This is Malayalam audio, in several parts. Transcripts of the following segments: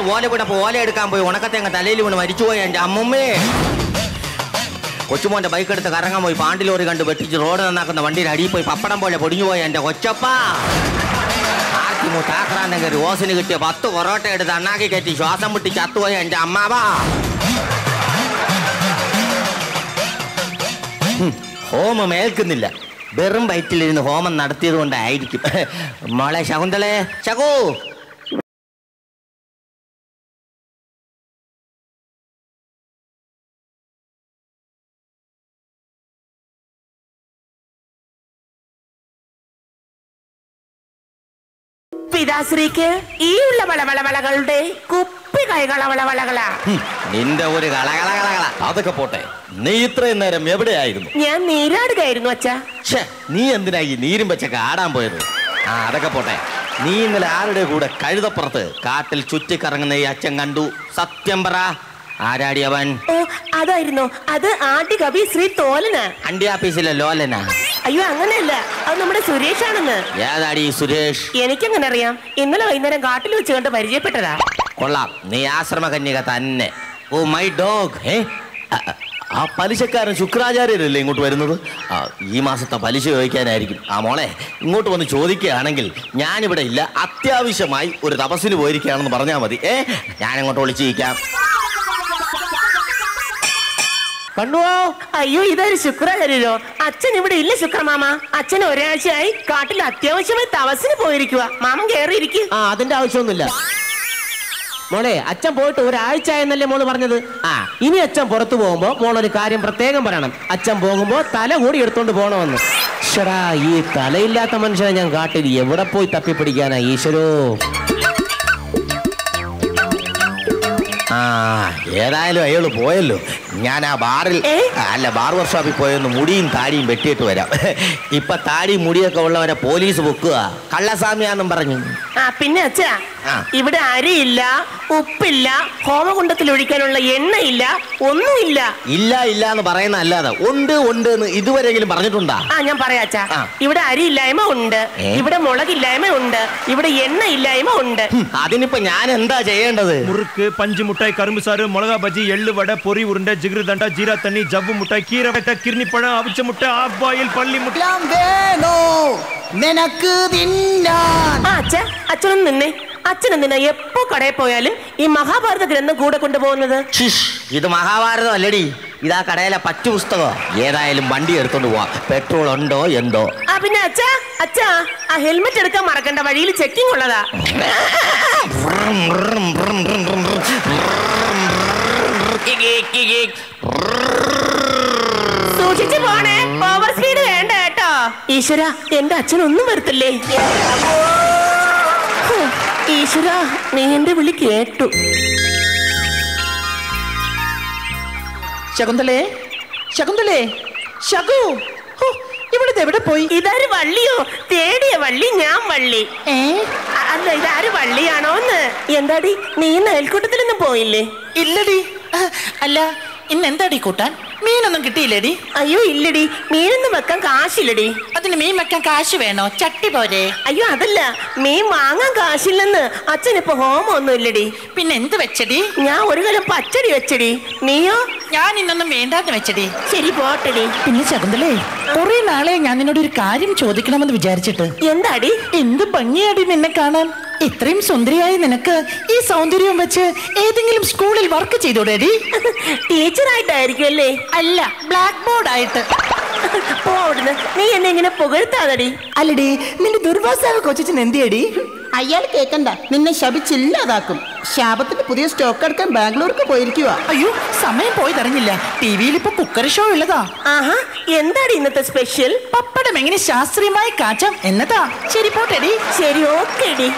ഓല കൂടെ ഓല എടുക്കാൻ പോയി ഉണക്കത്തേങ്ങ തലയിൽ വീണ് മരിച്ചുപോയി എൻ്റെ അമ്മുമ്മേ കൊച്ചുമോന്റെ ബൈക്ക് എടുത്ത് കറങ്ങാൻ പോയി പാണ്ടി ലോറി കണ്ട് വെട്ടിച്ച് റോഡ് നന്നാക്കുന്ന വണ്ടിയുടെ അടിയിൽ പോയി പപ്പടം പോലെ പൊടിഞ്ഞു പോയി എൻ്റെ കൊച്ചപ്പ ആർത്തിമു താക്രാന്തം കയറി ഓസിന് കിട്ടിയ പത്ത് പൊറോട്ട എടുത്ത് അണ്ണാക്കി കയറ്റി ശ്വാസം മുട്ടി ചത്തുപോയ എൻ്റെ അമ്മാവാ ഹും, ഹോമം ഏൽക്കുന്നില്ല വെറും വയറ്റിലിരുന്ന് ഹോമം നടത്തിയത് കൊണ്ടായിരിക്കും മോളെ ശകുന്തളെ ശകു പിതാശ്രീക്ക് ഈ ഉള്ള വളവളവളകളുടെ കുപ്പി കൈകളവളവളകളാ ഹും, നിന്റെ ഒരു കളകളകളകള അതൊക്കെ പോട്ടെ നീ ഇത്രയും നേരം എവിടെയായിരുന്നു ഞാൻ നീരാടുകയായിരുന്നു അച്ഛാ ഛേ നീ എന്തിനാ ഈ നീരും വെച്ചൊക്കെ ആടാൻ പോയത് ആ അതൊക്കെ പോട്ടെ നീ ഇന്നലെ ആരുടെ കൂടെ കഴുതപ്പുറത്ത് കാട്ടിൽ ചുറ്റിക്കറങ്ങുന്ന ഈ അച്ഛൻ കണ്ടു സത്യം പറ ആരാടി അവൻ ഓ അതായിരുന്നു അത് ആദ്യ കവി ശ്രീ തോലനാ അണ്ടി ആഫീസിലെ ലോലനാ അയ്യോ അങ്ങനെയല്ല അത് നമ്മുടെ സുരേഷാണെന്ന് ഏതാടി ഈ സുരേഷ് എനിക്കെങ്ങനെ അറിയാം ഇന്നലെ വൈകുന്നേരം കാട്ടിൽ വെച്ച് കണ്ട് പരിചയപ്പെട്ടതാ കൊള്ളാം നീ ആശ്രമ കന്യക തന്നെ ഓ മൈ ഡോഗ് ഏ ആ, ആ പലിശക്കാരൻ ശുക്രാചാര്യരല്ലേ ഇങ്ങോട്ട് വരുന്നത് ആ, ഈ മാസത്തെ പലിശ ചോദിക്കാനായിരിക്കും ആ മോളെ ഇങ്ങോട്ട് വന്ന് ചോദിക്കുകയാണെങ്കിൽ ഞാനിവിടെ ഇല്ല അത്യാവശ്യമായി ഒരു തപസ്സിന് പോയിരിക്കുകയാണെന്ന് പറഞ്ഞാൽ മതി ഏ ഞാൻ അങ്ങോട്ട് വിളിച്ചിരിക്കാം കണ്ടുവോ അയ്യോ ഇതൊരു ശുക്രാചാര്യരോ അച്ഛൻ ഇവിടെ ഇല്ല ശുക്രമാമ അച്ഛൻ ഒരാഴ്ചയായി കാട്ടിൽ അത്യാവശ്യമായി തപസ്സിന് പോയിരിക്കുക മാമൻ കയറിയിരിക്കും ആ അതിന്റെ ആവശ്യമൊന്നുമില്ല മോളെ അച്ഛൻ പോയിട്ട് ഒരാഴ്ച എന്നല്ലേ മോള് പറഞ്ഞത് ആ ഇനി അച്ഛൻ പുറത്തു പോകുമ്പോ മോളൊരു കാര്യം പ്രത്യേകം പറയണം അച്ഛൻ പോകുമ്പോ തല കൂടി എടുത്തോണ്ട് പോണമെന്ന് ഷടാ ഈ തലയില്ലാത്ത മനുഷ്യനെ ഞാൻ കാട്ടിൽ എവിടെ പോയി തപ്പിപ്പിടിക്കാനാ ഈശ്വരോ ആ ഏതായാലും അയാള് പോയല്ലോ ഞാൻ ആ ബാറിൽ ഏ? അല്ല ബാർ വർക്ക്ഷോപ്പിൽ പോയൊന്ന് മുടിയും താടിയും വെട്ടിയിട്ട് വരാം ഇപ്പൊ താടിയും മുടിയൊക്കെ ഉള്ളവരെ പോലീസ് പൊക്കുക കള്ളസ്വാമിയാന്നും പറഞ്ഞു ആ പിന്നെ അച്ഛാ ആ. ഇവിടെ അരിയില്ല ഉപ്പില്ല ഹോമകുണ്ടത്തിൽ ഒഴിക്കാനുള്ള എണ്ണയില്ല ഒന്നുമില്ല ഇല്ല ഇല്ല എന്ന് പറയുന്ന അല്ലാതെ ഉണ്ട് ഉണ്ട് എന്ന് ഇതുവരെയെങ്കിലും പറഞ്ഞിട്ടുണ്ടാ ആ ഞാൻ പറയാ അച്ഛാ ആ. ഇവിടെ അരിയില്ലായ്മ ഉണ്ട് ഏ? ഇവിടെ മുളകില്ലായ്മ ഉണ്ട് ഇവിടെ എണ്ണ ഇല്ലായ്മ ഉണ്ട് ഹും, അതിനിപ്പോ ഞാൻ എന്താ ചെയ്യേണ്ടത് முறுக்கு பஞ்சு மிட்டாய் கரும்பு சாறு மிளகா பஜ்ஜி எள்ளு வடை பொரி உருண்டை ஜிகிரு தண்டா ஜீரா தண்ணி ஜவ்வு மிட்டாய் கீரை வெட்ட கிர்னி பழம் அவிச்ச முட்டை ஆஃப் பாயில் பள்ளி முட்டை എല്ലാം വേണോ നിനക്ക് തിന്നാൻ ആ അച്ഛ അച്ഛനൊന്ന് നിന്നേ അച്ഛൻ എന്തിനാ എപ്പോ കടയിൽ പോയാലും ഈ മഹാഭാരത ഗ്രന്ഥം കൂടെ കൊണ്ടുപോകുന്നത് ഷിഷ് ഇത് മഹാഭാരതം അല്ലടി ഇതാ കടയിലെ പറ്റു പുസ്തകം ഏതായാലും വണ്ടി എടുത്തോണ്ട് പോവാം പെട്രോൾ ഉണ്ടോ എന്തോ ആ പിന്നെ അച്ഛാ അച്ഛാ ആ ഹെൽമെറ്റ് എടുക്കാൻ മറക്കണ്ട വഴിയിൽ ചെക്കിംഗ് ഉള്ളതാ സൂക്ഷിച്ചു പോണേ ഓവർ സ്പീഡ് വേണ്ട കേട്ടോ ഈശ്വര എന്റെ അച്ഛനൊന്നും വരുത്തില്ലേ ഹും, ഈശ്വര നീ എന്റെ വിളി കേട്ടു ശകുന്തളേ ശകുന്തളേ ശകു ഹോ, ഇവിടുത്തെ എവിടെ പോയി ഇതാര് വള്ളിയോ തേടിയ വള്ളി ഞാൻ വള്ളി ഏ അ- അല്ല ഇതാര് വള്ളിയാണോന്ന് എന്താടി നീ നെൽക്കൂട്ടത്തിലൊന്നും പോയില്ലേ ഇല്ലടി ആ, അല്ല ഇന്ന് എന്താടി കൂട്ടാൻ മീനൊന്നും കിട്ടിയില്ലേടി അയ്യോ ഇല്ലടി മീനൊന്നും വെക്കാൻ കാശില്ലടി അതിന് മീൻ വെക്കാൻ കാശ് വേണോ ചട്ടി പോരെ അയ്യോ അതല്ല മീൻ വാങ്ങാൻ കാശില്ലെന്ന് അച്ഛനിപ്പോ ഹോമം ഒന്നും ഇല്ലടി പിന്നെ എന്ത് വെച്ചടി ഞാൻ ഒരു കലം പച്ചടി വെച്ചടി നീയോ ഞാൻ ഇന്നൊന്നും വേണ്ടാന്ന് വെച്ചടി ശരി പോട്ടടി പിന്നെ ശകുന്തളേ കുറെ നാളെ ഞാൻ നിന്നോട് ഒരു കാര്യം ചോദിക്കണമെന്ന് വിചാരിച്ചിട്ട് എന്താടി എന്ത് ഭംഗിയാടി നിന്നെ കാണാൻ ഇത്രയും സുന്ദരിയായി നിനക്ക് ഈ സൗന്ദര്യം വെച്ച് ഏതെങ്കിലും സ്കൂളിൽ വർക്ക് ചെയ്തോടേടി ടീച്ചറായിട്ടായിരിക്കും അല്ലേ അല്ല ബ്ലാക്ക് ബോർഡ് ആയിട്ട് പോ അവിടുന്ന് നീ എന്നെ ഇങ്ങനെ പുകഴ്ത്താതടി അല്ലടി നിന്റെ ദുർവാസാവ് കൊച്ചൻ എന്തിയടി അയാൾ കേക്കണ്ട നിന്നെ ശപിച്ചില്ലാതാക്കും ശാപത്തിന്റെ പുതിയ സ്റ്റോക്ക് എടുക്കാൻ ബാംഗ്ലൂർക്ക് പോയിരിക്കുക അയ്യോ സമയം പോയി തറിഞ്ഞില്ല ടി വിയിൽ ഇപ്പൊ കുക്കറി ഷോ ഉള്ളതാ ആഹാ എന്താടി ഇന്നത്തെ സ്പെഷ്യൽ പപ്പടം എങ്ങനെ ശാസ്ത്രീയമായി കാച്ചാം എന്നതാ ശരി പോട്ടെടി ശരി ഓക്കേടി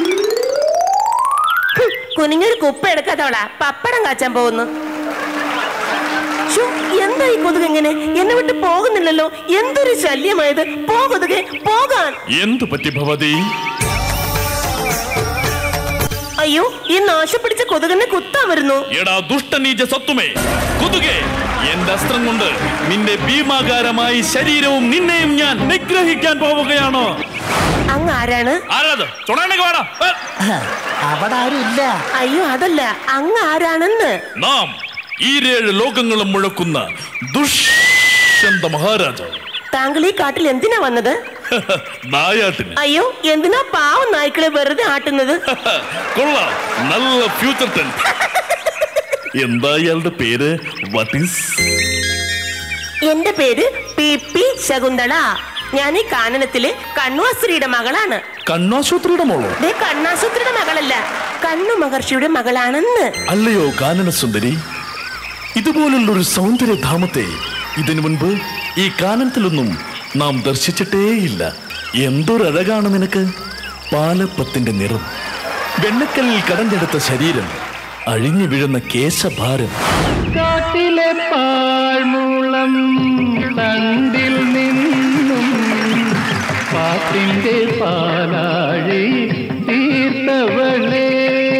ഹും, കുനിഞ്ഞൊരു കുപ്പ എടുക്കാത്തവളാ പപ്പടം കാച്ചാൻ പോകുന്നു ശ്ശോ, എന്താ ഈ കൊതുക് ഇങ്ങനെ എന്നെ വിട്ട് പോകുന്നില്ലല്ലോ എന്തൊരു ശല്യമായത് പോകൊതുകെ പോകാൻ എന്തു പറ്റി ഭവതി അയ്യോ ഈ നാശം പിടിച്ച കൊതുകനെ കുത്താൻ വരുന്നു എടാ ദുഷ്ടനീച സത്വമേ കൊതുകേ എന്റെ അസ്ത്രം കൊണ്ട് നിന്റെ ഭീമാകാരമായ ശരീരവും നിന്നെയും ഞാൻ നിഗ്രഹിക്കാൻ പോവുകയാണോ അങ്ങ് ആരാണ് ആരാത് ചുണാണെങ്കിൽ വാടാ ഏ, അവിടെ ആരും ഇല്ല അയ്യോ അതല്ല അങ്ങ് ആരാണെന്ന് നാം ഈരേഴ് ലോകങ്ങളും മുഴക്കുന്ന ദുഷ്യന്ത മഹാരാജാവ് താങ്കൾ ഈ കാട്ടിൽ എന്തിനാ വന്നത് നായാട്ടിന് അയ്യോ എന്തിനാ പാവം നായ്ക്കളെ വെറുതെ ആട്ടുന്നത് കൊള്ളാം നല്ല ഫ്യൂച്ചർ ടെൻ എന്താ ഇയാളുടെ പേര് വാട്ട് ഈസ് എന്റെ പേര് പി പി ശകുന്തള ഞാൻ ഈ കാനനത്തിലെ കണ്വാശ്രീയുടെ മകളാണ് കണ്ണാശുപത്രിയുടെ മോളോ ദേ കണ്ണാസുത്രിയുടെ മകളല്ല കണ്ണു മഹർഷിയുടെ മകളാണെന്ന് അല്ലയോ കാനന സുന്ദരി ഇതുപോലുള്ളൊരു സൗന്ദര്യധാമത്തെ ഇതിനു മുൻപ് ഈ കാനനത്തിലൊന്നും നാം ദർശിച്ചിട്ടേയില്ല എന്തൊരഴകാണ് നിനക്ക് പാലപ്പത്തിന്റെ നിറം വെണ്ണക്കല്ലിൽ കടഞ്ഞെടുത്ത ശരീരം അഴിഞ്ഞു വീഴുന്ന കേശഭാരം കാട്ടിലെ പാഴ്മൂളം തണ്ടിൽ നിന്നും പാട്ടിന്റെ പാലാഴി തീർത്തവളേ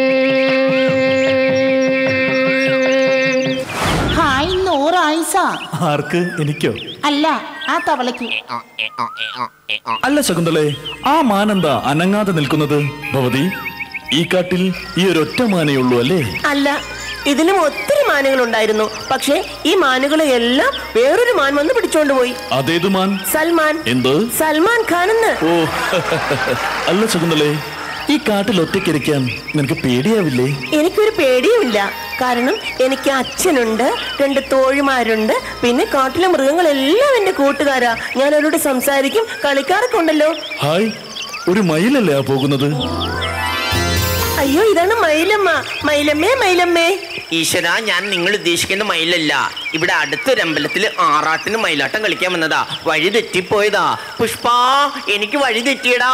ഹായ് നൂറ് ആയിസ ആർക്ക് എനിക്കോ അല്ല ആ തവളയ്ക്ക് അല്ല ശകുന്തളെ ആ മാനെന്താ അനങ്ങാതെ നിൽക്കുന്നത് ഭവതി ഈ കാട്ടിൽ ഈ ഒരൊറ്റ മാനയുള്ളൂ അല്ലേ അല്ല ഇതിലും ഒത്തിരി മാനുകൾ ഉണ്ടായിരുന്നു പക്ഷേ ഈ മാനുകളെ എല്ലാം വേറൊരു മാൻ വന്ന് പിടിച്ചോണ്ട് പോയി അതേതു മാൻ സൽമാൻ എന്ത് സൽമാൻ ഖാൻ എന്ന് ഓ അല്ല ശകുന്തളെ ഈ കാട്ടിൽ ഒറ്റയ്ക്കിരിക്കാൻ നിനക്ക് പേടിയാവില്ലേ എനിക്കൊരു പേടിയുമില്ല കാരണം എനിക്ക് അച്ഛനുണ്ട് രണ്ട് തോഴിമാരുണ്ട് പിന്നെ കാട്ടിലെ മൃഗങ്ങളെല്ലാം എന്റെ കൂട്ടുകാരാ ഞാൻ അവരോട് സംസാരിക്കും കളിക്കാറൊക്കെ ഉണ്ടല്ലോ ഹായ് ഒരു മയിലല്ലേ ആ പോകുന്നത് അയ്യോ ഇതാണ് മയിലമ്മ മയിലമ്മേ മയിലമ്മേ ഈശ്വര ഞാൻ നിങ്ങൾ ഉദ്ദേശിക്കുന്ന മയിലല്ല ഇവിടെ അടുത്തൊരു അമ്പലത്തിൽ ആറാട്ടിന് മയിലാട്ടം കളിക്കാൻ വന്നതാ വഴി തെറ്റിപ്പോയതാ പുഷ്പ എനിക്ക് വഴി തെറ്റിയടാ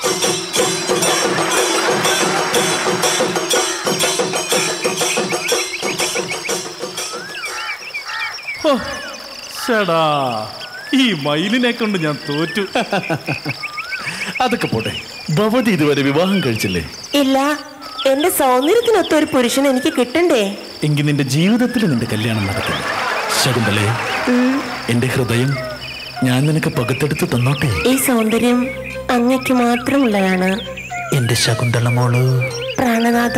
ഷടാ ഈ മയിലിനെ കൊണ്ട് ഞാൻ തോറ്റു അതൊക്കെ പോട്ടെ ഭവതി ഇതുവരെ വിവാഹം കഴിച്ചില്ലേ ഇല്ല എന്റെ സൗന്ദര്യത്തിനൊത്ത ഒരു പുരുഷൻ എനിക്ക് കിട്ടണ്ടേ എങ്കിൽ നിന്റെ ജീവിതത്തിൽ നിന്റെ കല്യാണം നടക്കില്ല ശകുന്തളെ എന്റെ ഹൃദയം ഞാൻ നിനക്ക് പകുത്തെടുത്ത് തന്നോട്ടെ ഈ സൗന്ദര്യം അങ്ങയ്ക്ക് മാത്രമുള്ളതാണ് എന്റെ ശകുന്തള മോള് പ്രാണനാഥ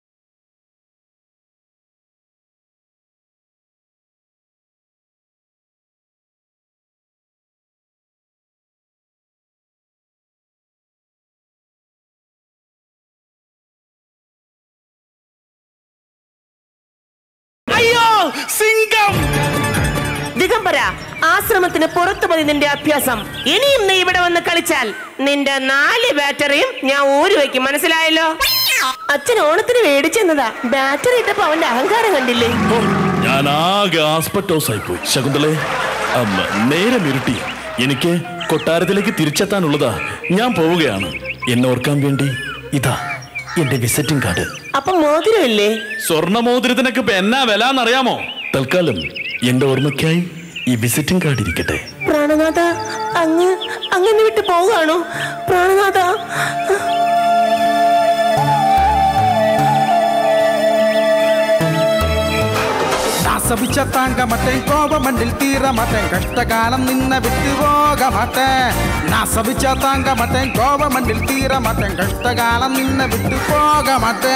അയ്യോ സിംഗം ദിഗംബര ആശ്രമത്തിന് പുറത്തു പോയി നിന്റെ അഭ്യാസം ഇനിയും നീ ഇവിടെ വന്ന് കളിച്ചാൽ നിന്റെ നാല് ബാറ്ററിയും ഞാൻ ഊരി വെക്കും മനസ്സിലായല്ലോ അച്ഛൻ ഓണത്തിന് മേടിച്ചെന്നതാ ബാറ്ററി ഇട്ടപ്പോ അവന്റെ അഹങ്കാരം കണ്ടില്ലേ ഓ, ഞാൻ ആകെ ആസ്പെറ്റോസ് ആയിപ്പോയി ശകുന്തളെ അമ്മ, നേരം ഇരുട്ടി എനിക്ക് കൊട്ടാരത്തിലേക്ക് തിരിച്ചെത്താനുള്ളതാ ഞാൻ പോവുകയാണ് എന്നെ ഓർക്കാൻ വേണ്ടി ഇതാ എന്റെ വിസിറ്റിംഗ് കാർഡ് അപ്പൊ മോതിരം ഇല്ലേ സ്വർണ്ണമോതിരത്തിനൊക്കെ ഇപ്പൊ എന്നാ വില എന്നറിയാമോ തൽക്കാലം എന്റെ ഓർമ്മയ്ക്കായി ഈ വിസിറ്റിംഗ് കാർഡ് ഇരിക്കട്ടെ പ്രാണനാഥ അങ്ങ് അങ്ങനെ വിട്ട് പോവുകയാണോ പ്രാണനാഥ ആസപിച്ച താങ്ക മട്ടേൻ കോപമണ്ടിൽ തീര മട്ടേൻ കഷ്ടകാലം നിന്നെ വിട്ടുപോക മട്ടേ നാസപിച്ച താങ്ക മട്ടേൻ കോപമണ്ടിൽ തീര മട്ടേൻ കഷ്ടകാലം നിന്നെ വിട്ടുപോക മട്ടേ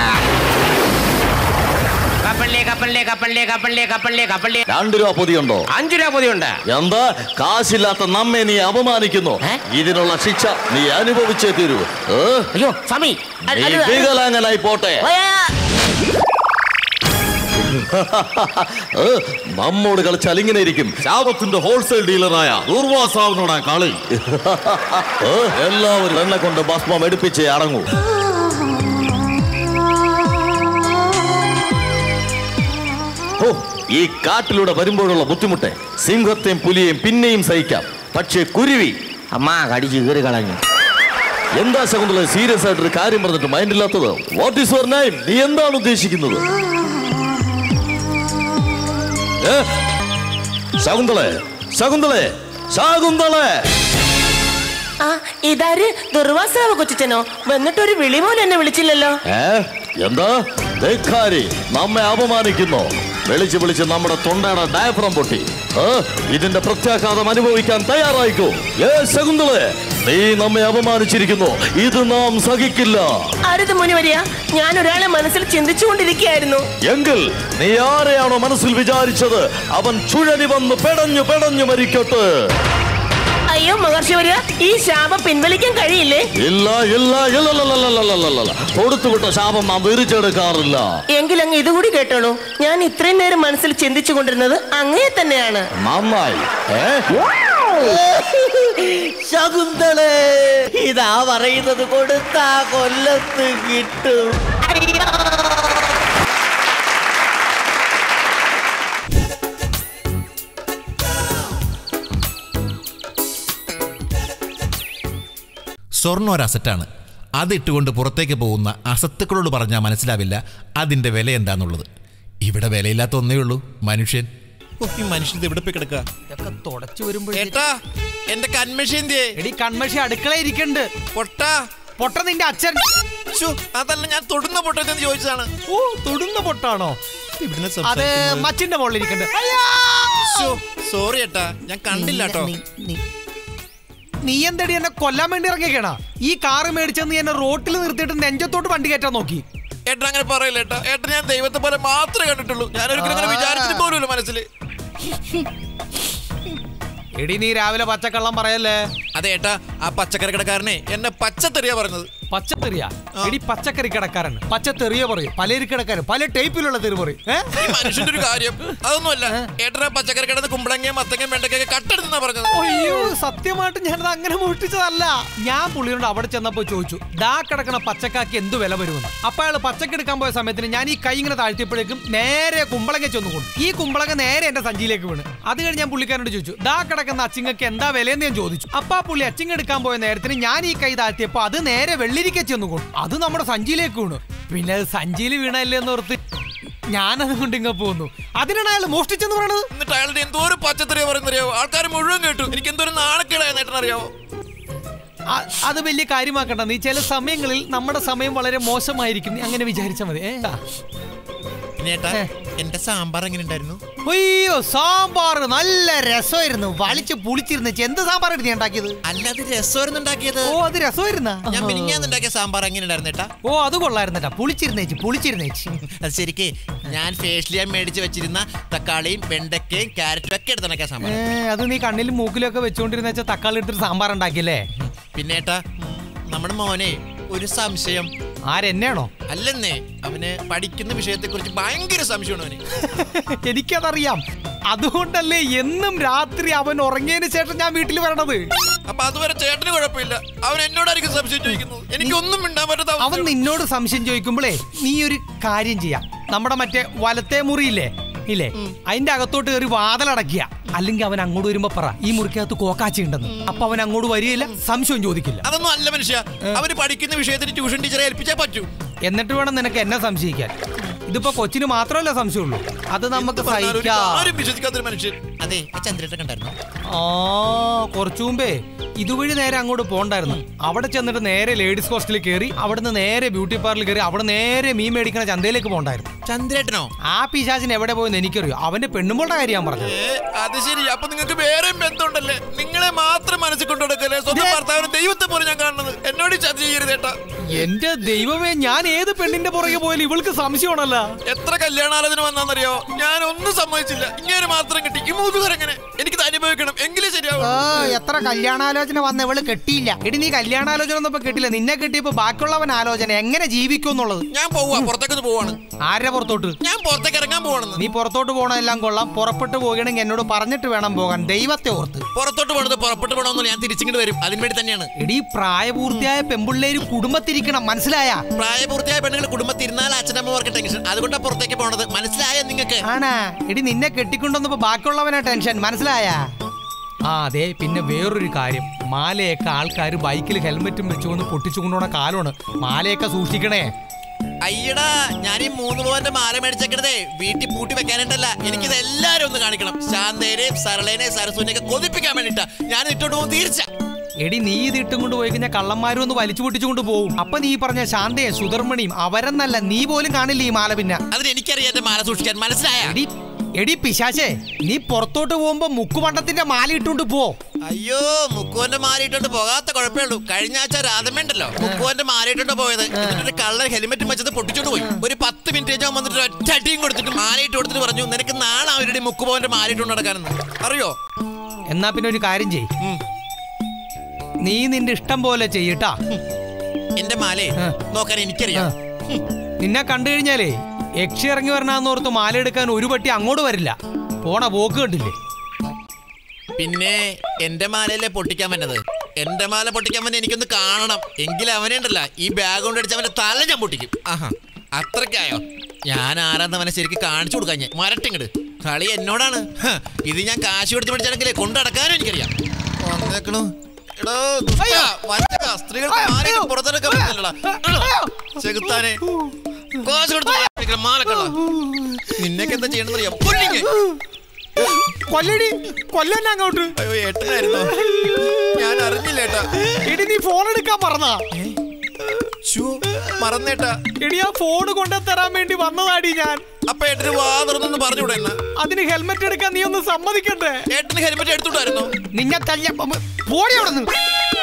കപ്പലിലെ കപ്പലിലെ കപ്പലിലെ കപ്പലിലെ കപ്പലിലെ കപ്പലിലെ രണ്ടു രൂപ പൊതിയുണ്ടോ അഞ്ചു രൂപ പൊതിയുണ്ട് എന്താ കാശില്ലാത്ത നമ്മെ നീ അപമാനിക്കുന്നു ഏ? ഇതിനുള്ള ശിക്ഷ നീ അനുഭവിച്ചേ തീരൂ ഏ? അയ്യോ സ്വാമി അത് നീ അത് അത് വികലാംഗനായി പോട്ടെ ഓയാ. ഏ, നമ്മോട് കളിച്ചാൽ ഇങ്ങനെ ഇരിക്കും ശാപത്തിന്റെ ഹോൾസെയിൽ ഡീലറായ ദുർവാസാവിനോടാ കളി ഏ, എല്ലാവരും എന്നെ കൊണ്ട് ഭസ്മം എടുപ്പിച്ചേ അടങ്ങൂ ഓ ഈ കാട്ടിലൂടെ വരുമ്പോഴുള്ള ബുദ്ധിമുട്ട് സിംഹത്തെയും പുലിയെയും പിന്നെയും സഹിക്കാം പക്ഷേ കുരുവി അമ്മ കടിച്ചു കീറി കളഞ്ഞു എന്താ ശകുന്തള സീരിയസ് ആയിട്ടൊരു കാര്യം പറഞ്ഞിട്ട് മൈൻഡ് ഇല്ലാത്തത് വാട്ട് ഈസ് യുവർ നെയിം നീ എന്താണ് ഉദ്ദേശിക്കുന്നത് ഏ? ശകുന്തളെ ശകുന്തളെ ശകുന്തളെ ആ ഇതാര് ദുർവാസാവ് കൊച്ചിച്ചനോ വന്നിട്ടൊരു വിളി പോലും എന്നെ വിളിച്ചില്ലല്ലോ ഏ എന്താ ധിക്കാരി നമ്മെ അപമാനിക്കുന്നു വിളിച്ച് വിളിച്ച് നമ്മുടെ തൊണ്ടയുടെ ഡയഫ്രം പൊട്ടി ഏ? ഇതിന്റെ പ്രത്യാഘാതം അനുഭവിക്കാൻ തയ്യാറായിക്കോ ഏ ശകുന്തളെ നീ നമ്മെ അപമാനിച്ചിരിക്കുന്നു ഇത് നാം സഹിക്കില്ല അരുത് മുനിവരിയ ഞാൻ ഒരാളെ മനസ്സിൽ ചിന്തിച്ചുകൊണ്ടിരിക്കുകയായിരുന്നു എങ്കിൽ നീ ആരെയാണോ മനസ്സിൽ വിചാരിച്ചത് അവൻ ചുഴലി വന്ന് പെടഞ്ഞു പെടഞ്ഞു മരിക്കട്ടെ അയ്യോ മഹർഷി വരിക ഈ ശാപം പിൻവലിക്കാൻ കഴിയില്ലേ ഇല്ല ഇല്ല ഇല്ല ഇല്ല, ഇല്ല, ഇല്ല, ഇല്ല, ഇല്ല, ഇല്ല. കൊടുത്തുവിട്ട ശാപം നാം തിരിച്ചെടുക്കാറില്ല എങ്കിൽ അങ്ങ് ഇതുകൂടി കേട്ടോളൂ ഞാൻ ഇത്രയും നേരം മനസ്സിൽ ചിന്തിച്ചു കൊണ്ടിരുന്നത് അങ്ങേ തന്നെയാണ് നന്നായി ഏ ശകുന്തളേ ഇതാ പറയുന്നത് കൊടുത്താ കൊല്ലത്ത് കിട്ടും സ്വർണ്ണം ഒരു അസറ്റാണ് അത് ഇട്ടുകൊണ്ട് പുറത്തേക്ക് പോകുന്ന അസത്തുക്കളോട് പറഞ്ഞാൽ മനസ്സിലാവില്ല അതിന്റെ വില എന്താന്നുള്ളത് ഇവിടെ വിലയില്ലാത്ത ഒന്നേ ഉള്ളൂ മനുഷ്യൻ ഓ, ഈ മനുഷ്യൻ എവിടെ പോയി കിടക്കുക ഇതൊക്കെ തുടച്ചു വരുമ്പോ ഏട്ടാ എന്റെ കൺമഷി എടി കൺമഷി അടുക്കള ഇരിക്കണ്ട് പൊട്ടാ പൊട്ട നിന്റെ അച്ഛൻ അതല്ല ഞാൻ തൊടുന്ന പൊട്ടത്തെന്ന് ചോദിച്ചതാണ് ഓ തൊടുന്ന പൊട്ടാണോ ഇവിടുന്ന് അത് മച്ചിന്റെ മുകളിൽ ഇരിക്കണ്ട് സോറി ഏട്ടാ ഞാൻ കണ്ടില്ല കേട്ടോ നീ എന്തടി എന്നെ കൊല്ലാൻ വേണ്ടി ഇറങ്ങിയേക്കണ ഈ കാറ് മേടിച്ചെന്ന് എന്നെ റോട്ടിൽ നിർത്തിയിട്ട് നെഞ്ചത്തോട്ട് വണ്ടി കയറ്റാൻ നോക്കി ഏട്ടൻ അങ്ങനെ പറയില്ല ഏട്ടാ ഏട്ടൻ ഞാൻ ദൈവത്തെ പോലെ മാത്രമേ കണ്ടിട്ടുള്ളൂ ഞാൻ ഒരിക്കലും അങ്ങനെ വിചാരിച്ചിട്ട് പോലുമില്ല മനസ്സിൽ എടി നീ രാവിലെ പച്ചക്കള്ളം പറയല്ലേ അതെ ഏട്ടാ ആ പച്ചക്കറി കടക്കാരനെ എന്നെ പച്ചത്തെറിയാ പറഞ്ഞത് പച്ചത്തെറിയ എടി പച്ചക്കറി കിടക്കാരൻ പച്ചത്തെറിയ പറയും പലരി കിടക്കാരൻ പല ടൈപ്പിലുള്ള തെറി പറയും ഏ? ഈ മനുഷ്യന്റെ ഒരു കാര്യം അതൊന്നുമല്ല ഏട്ടനാ പച്ചക്കറി കിടന്ന് കുമ്പളങ്ങയും മത്തങ്ങയും വെണ്ടക്കൊക്കെ കട്ടെടുത്തെന്നാ പറഞ്ഞത് അയ്യോ സത്യമായിട്ട് ഞാനത് അങ്ങനെ മോഷ്ടിച്ചതല്ല ഞാൻ പുള്ളിയോട് അവിടെ ചെന്നപ്പോ ചോദിച്ചു ദാ കിടക്കണ പച്ചക്കാക്ക് എന്ത് വില വരുമെന്ന് അപ്പൊ അയാൾ പച്ചക്ക് എടുക്കാൻ പോയ സമയത്തിന് ഞാൻ ഈ കൈ ഇങ്ങനെ താഴ്ത്തിയപ്പോഴേക്കും നേരെ കുമ്പളങ്ങ ചെന്ന് കൊണ്ടു ഈ കുമ്പളങ്ങ നേരെ എന്റെ സഞ്ചിയിലേക്ക് വീണ് അത് കഴിഞ്ഞ് ഞാൻ പുള്ളിക്കാരനോട് ചോദിച്ചു ദാ കിടക്കുന്ന അച്ചിങ്ങക്ക് എന്താ വിലയെന്ന് ഞാൻ ചോദിച്ചു അപ്പൊ ആ പുള്ളി അച്ചിങ്ങ എടുക്കാൻ പോയ നേരത്തിന് ഞാൻ ഈ കൈ താഴ്ത്തിയപ്പോ അത് നേരെ വെള്ളിരിക്ക ചെന്ന് കൊണ്ടു അത് നമ്മുടെ സഞ്ചിയിലേക്ക് വീണു പിന്നെ അത് സഞ്ചിയിൽ വീണല്ലേ എന്ന് ഓർത്ത് ഞാനത് കൊണ്ട് ഇങ്ങ പോന്നു അതിനാണ് അയാൾ മോഷ്ടിച്ചെന്ന് പറയണത് എന്നിട്ട് അയാളുടെ എന്തോ ഒരു പച്ചത്തെറിയ പറയുന്നറിയാവോ ആൾക്കാർ മുഴുവൻ കേട്ടു എനിക്ക് എന്തോ ഒരു നാണക്കേടായ ഏട്ടനറിയാവോ ആ- അത് വലിയ കാര്യമാക്കണ്ട നീ ചില സമയങ്ങളിൽ നമ്മുടെ സമയം വളരെ മോശമായിരിക്കും നീ അങ്ങനെ വിചാരിച്ചാൽ മതി ഏ? ആ. പിന്നെ ഏട്ടാ എന്റെ സാമ്പാർ എങ്ങനെ ഉണ്ടായിരുന്നു അയ്യോ സാമ്പാർ നല്ല രസമായിരുന്നു വളിച്ച് പുളിച്ചിരുന്ന് എന്ത് സാമ്പാർ നീ ഉണ്ടാക്കിയത് അല്ലാതെ രസമായിരുന്നു ഉണ്ടാക്കിയത് ഓ അത് രസമായിരുന്ന ഞാൻ മിനിഞ്ഞാന്ന് ഉണ്ടാക്കിയ സാമ്പാർ എങ്ങനെ ഉണ്ടായിരുന്നു ഏട്ടാ ഓ അത് കൊള്ളായിരുന്നേട്ടാ പുളിച്ചിരുന്നേച്ചി പുളിച്ചിരുന്നേച്ചി അത് ശരിക്ക് ഞാൻ ഫേഷ്യൽ ചെയ്യാൻ മേടിച്ച് വെച്ചിരുന്ന തക്കാളിയും വെണ്ടക്കയും ക്യാരറ്റും ഒക്കെ എടുത്തുണ്ടാക്കിയ സാമ്പാർ ഏ, അത് നീ കണ്ണിലും മൂക്കിലും ഒക്കെ വെച്ചോണ്ടിരുന്ന വെച്ചാൽ തക്കാളി എടുത്തിട്ട് സാമ്പാർ ഉണ്ടാക്കിയല്ലേ പിന്നെ ഏട്ടാ നമ്മുടെ മോനെ ഒരു സംശയം ആരെന്നെയാണോ അല്ലെന്നേ അവന് പഠിക്കുന്ന വിഷയത്തെ കുറിച്ച് ഭയങ്കര സംശയമാണ് അവന് എനിക്കതറിയാം അതുകൊണ്ടല്ലേ എന്നും രാത്രി അവൻ ഉറങ്ങിയതിന് ശേഷം ഞാൻ വീട്ടിൽ വരണത് അപ്പൊ അതുവരെ ചേട്ടന് കുഴപ്പമില്ല അവൻ എന്നോടായിരിക്കും സംശയം ചോദിക്കുന്നത് എനിക്കൊന്നും മിണ്ടാൻ പറ്റാത്ത അവൻ അവസ്ഥയാണ്. നിന്നോട് സംശയം ചോദിക്കുമ്പോഴേ നീ ഒരു കാര്യം ചെയ്യാം നമ്മുടെ മറ്റേ വലത്തെ മുറിയില്ലേ ഇല്ലേ അതിന്റെ അകത്തോട്ട് കയറി വാതിലടക്കുക അല്ലെങ്കിൽ അവൻ അങ്ങോട്ട് വരുമ്പോ പറ ഈ മുറിക്കകത്ത് കോക്കാച്ചി ഉണ്ടെന്ന് അപ്പൊ അവൻ അങ്ങോട്ട് വരികയില്ല സംശയം ചോദിക്കില്ല അതൊന്നും അല്ല മനുഷ്യ അവന് പഠിക്കുന്ന വിഷയത്തിന് ട്യൂഷൻ ടീച്ചറെ ഏൽപ്പിച്ചേ പറ്റൂ എന്നിട്ട് വേണം നിനക്ക് എന്നെ സംശയിക്കാൻ ഇതിപ്പോ കൊച്ചിന് മാത്രമല്ല സംശയമുള്ളൂ അത് നമുക്ക് പറഞ്ഞാലും ഒരു സഹിക്കാം ആരും വിശ്വസിക്കാത്തൊരു മനുഷ്യൻ അതെ ആ ചന്ദ്രേട്ടൻ കണ്ടായിരുന്നു ആ കുറച്ചു മുമ്പേ ഇതുവഴി നേരെ അങ്ങോട്ട് പോണ്ടായിരുന്നു അവിടെ ചെന്നിട്ട് നേരെ ലേഡീസ് ഹോസ്റ്റലിൽ കയറി അവിടുന്ന് നേരെ ബ്യൂട്ടി പാർലറിൽ കയറി അവിടെ നേരെ മീൻ മേടിക്കുന്ന ചന്തയിലേക്ക് പോണ്ടായിരുന്നു ചന്ദ്രേട്ടനോ ആ പിശാചിന് എവിടെ പോയെന്ന് എനിക്കറിയോ അവന്റെ പെണ്ണുമ്പോളുടെ കാര്യം ഞാൻ പറഞ്ഞത് ഏ, അത് ശരി അപ്പൊ നിങ്ങൾക്ക് വേറെയും ബന്ധമുണ്ടല്ലേ നിങ്ങളെ മാത്രം മനസ്സിൽ കൊണ്ടു നടക്കല്ലേ സ്വന്തം ഭർത്താവിന് ദൈവത്തെ പോലെ ഞാൻ കാണുന്നത് എന്നോട് ഈ ചതി ചെയ്യരുത് ഏട്ടാ എന്റെ ദൈവമേ ഞാൻ ഏത് പെണ്ണിന്റെ പുറകെ പോയാലും ഇവൾക്ക് സംശയമാണല്ലോ എത്ര കല്യാണാലോചന വന്നാന്നറിയോ ഞാൻ ഒന്നും സമ്മതിച്ചില്ല ഇങ്ങനെ മാത്രം കിട്ടി ഈ മൂന്നുകരെങ്ങനെ എനിക്കിത് അനുഭവിക്കണം എങ്കിലേ ശരിയാവും എത്ര കല്യാണാലോചന വന്ന ഇവള് കെട്ടിയില്ല എടി നീ കല്യാണാലോചന ഒന്നും ഇപ്പൊ കെട്ടില്ല നിന്നെ കെട്ടിയപ്പോ ബാക്കിയുള്ളവൻ ആലോചന എങ്ങനെ ജീവിക്കും എന്നുള്ളത് ഞാൻ പോവാ പുറത്തേക്ക് പോവാണ് ആരുടെ പുറത്തോട്ട് ഞാൻ പുറത്തേക്ക് ഇറങ്ങാൻ പോവാണെന്ന് നീ പുറത്തോട്ട് പോകണമെല്ലാം കൊള്ളാം പുറപ്പെട്ടു പോകണമെങ്കിൽ എന്നോട് പറഞ്ഞിട്ട് വേണം പോകാൻ ദൈവത്തെ ഓർത്ത് പുറത്തോട്ട് പോണത് പുറപ്പെട്ടു പോകണമെന്ന് ഞാൻ തിരിച്ചിങ്ങോട്ട് വരും അതിന് വേണ്ടി തന്നെയാണ് എടി പ്രായപൂർത്തിയായ പെമ്പിള്ളേര് കുടുംബത്തിരിക്കണം മനസ്സിലായ പ്രായപൂർത്തിയായ പെണ്ണുങ്ങൾ കുടുംബത്തിൽ ഇരുന്നാൽ അച്ഛനമ്മമാർക്ക് ടെൻഷൻ അതുകൊണ്ടാണ് പുറത്തേക്ക് പോണത് മനസ്സിലായ നിങ്ങൾക്ക് ആണാ എടി നിന്നെ കെട്ടിക്കൊണ്ടുവന്നപ്പോ ബാക്കിയുള്ളവനാ ടെൻഷൻ മനസ്സിലായ ആ അതെ പിന്നെ വേറൊരു കാര്യം മാലയൊക്കെ ആൾക്കാർ ബൈക്കിൽ ഹെൽമെറ്റും വെച്ചുകൊണ്ട് പൊട്ടിച്ചു കൊണ്ടുപോണ കാലമാണ് മാലയൊക്കെ സൂക്ഷിക്കണേ അയ്യടാ ഞാൻ ഈ മൂന്ന് പവന്റെ മാല മേടിച്ചേക്കണതേ വീട്ടിൽ പൂട്ടി വെക്കാനായിട്ടല്ല എനിക്കിത് എല്ലാരും ഒന്ന് കാണിക്കണം ശാന്തേനെയും സരളേനെയും സരസ്വനെയും ഒക്കെ കൊതിപ്പിക്കാൻ വേണ്ടിട്ടാ ഞാൻ ഇട്ടോണ്ട് പോകും തീർച്ച എടി നീ ഇത് ഇട്ടും കൊണ്ട് പോയി കഴിഞ്ഞാൽ കള്ളന്മാരും ഒന്ന് വലിച്ചു പൊട്ടിച്ചുകൊണ്ട് പോകും അപ്പൊ നീ പറഞ്ഞ ശാന്തയും സുധർമ്മണിയും അവരെന്നല്ല നീ പോലും കാണില്ല ഈ മാല പിന്നെ അതിന് എനിക്കറിയാം എന്റെ മാല സൂക്ഷിക്കാൻ മനസ്സിലായ എടി എടി പിശാശേ നീ പുറത്തോട്ട് പോകുമ്പോ മുക്കുമണ്ടത്തിന്റെ മാല ഇട്ടുകൊണ്ട് പോ അയ്യോ മുക്കുവന്റെ മാലയിട്ടോണ്ട് പോകാത്ത കുഴപ്പമേ ഉള്ളൂ കഴിഞ്ഞ ആഴ്ച രാധമേണ്ടല്ലോ മുക്കുവന്റെ മാലയിട്ടോണ്ട് പോയത് എന്നിട്ട് കള്ളൻ ഹെൽമെറ്റ് വെച്ചത് പൊട്ടിച്ചോണ്ട് പോയി ഒരു പത്ത് മിനിറ്റ് ഞാൻ വന്നിട്ട് ഒറ്റ അടിയും കൊടുത്തിട്ട് മാലയിട്ട് കൊടുത്തിട്ട് പറഞ്ഞു നിനക്ക് നാളെ അവരുടെ മുക്കുപോവന്റെ മാലയിട്ടോണ്ട് നടക്കാനെന്ന് അറിയോ എന്നാ പിന്നെ ഒരു കാര്യം ചെയ് നീ നിന്റെ ഇഷ്ടം പോലെ ചെയ്യട്ടാ എന്റെ മാലേ നോക്കാൻ എനിക്കറിയാം നിന്നെ കണ്ടു കഴിഞ്ഞാലേ യക്ഷി ഇറങ്ങി വരണോർത്ത് മാല എടുക്കാൻ ഒരു പട്ടി അങ്ങോട്ട് വരില്ല പോണ പോക്ക് കണ്ടില്ലേ പിന്നെ എന്റെ മാലയല്ലേ പൊട്ടിക്കാൻ വന്നത് എന്റെ മാല പൊട്ടിക്കാൻ വന്നെ എനിക്കൊന്ന് കാണണം എങ്കിലും അവനെ ഉണ്ടല്ല ഈ ബാഗ് കൊണ്ട് അടിച്ച് അവന്റെ തല ഞാൻ പൊട്ടിക്കും ആഹാ അത്രയ്ക്കായോ ഞാൻ ആരാന്ന് അവനെ ശരിക്കും കാണിച്ചു കൊടുക്കാൻ ഞാൻ മരട്ടിങ്ങട് കളി എന്നോടാണ് ഹ, ഇത് ഞാൻ കാശ് കൊടുത്ത് പഠിച്ചാണെങ്കിലേ കൊണ്ടടക്കാനും എനിക്കറിയാം വന്നേക്കണു എടോ, ദുഷ്ടാ, വഞ്ചക, സ്ത്രീകൾക്ക് മാലയിട്ട് പുറത്തെടുക്കാൻ പറ്റില്ലടാ ചെകുത്താനെ കാശ് കൊടുത്ത് പഠിപ്പിക്കണ മാലക്കള്ള നിന്നൊക്കെ എന്താ ചെയ്യണമെന്നറിയാം കൊല്ലിങ്ങ് കൊല്ലടി കൊല്ലന്നെ അങ്ങോട്ട് അയ്യോ ഏട്ടനായിരുന്നോ ഞാൻ അറിഞ്ഞില്ല ഏട്ടാ എടി നീ ഫോൺ എടുക്കാൻ മറന്നാ മറന്നേട്ടാ എടി ആ ഫോൺ കൊണ്ടു തരാൻ വേണ്ടി വന്നതാടി ഞാൻ അപ്പൊ ഏട്ടന് വാ തുറന്നൊന്ന് പറഞ്ഞുകൂടെ എന്നാ അതിന് ഹെൽമെറ്റ് എടുക്കാൻ നീ ഒന്ന് സമ്മതിക്കണ്ടേ ഏട്ടന് ഹെൽമെറ്റ് എടുത്തുണ്ടായിരുന്നോ നിന്നെ തല്ല പോടി അവിടെ നിന്ന്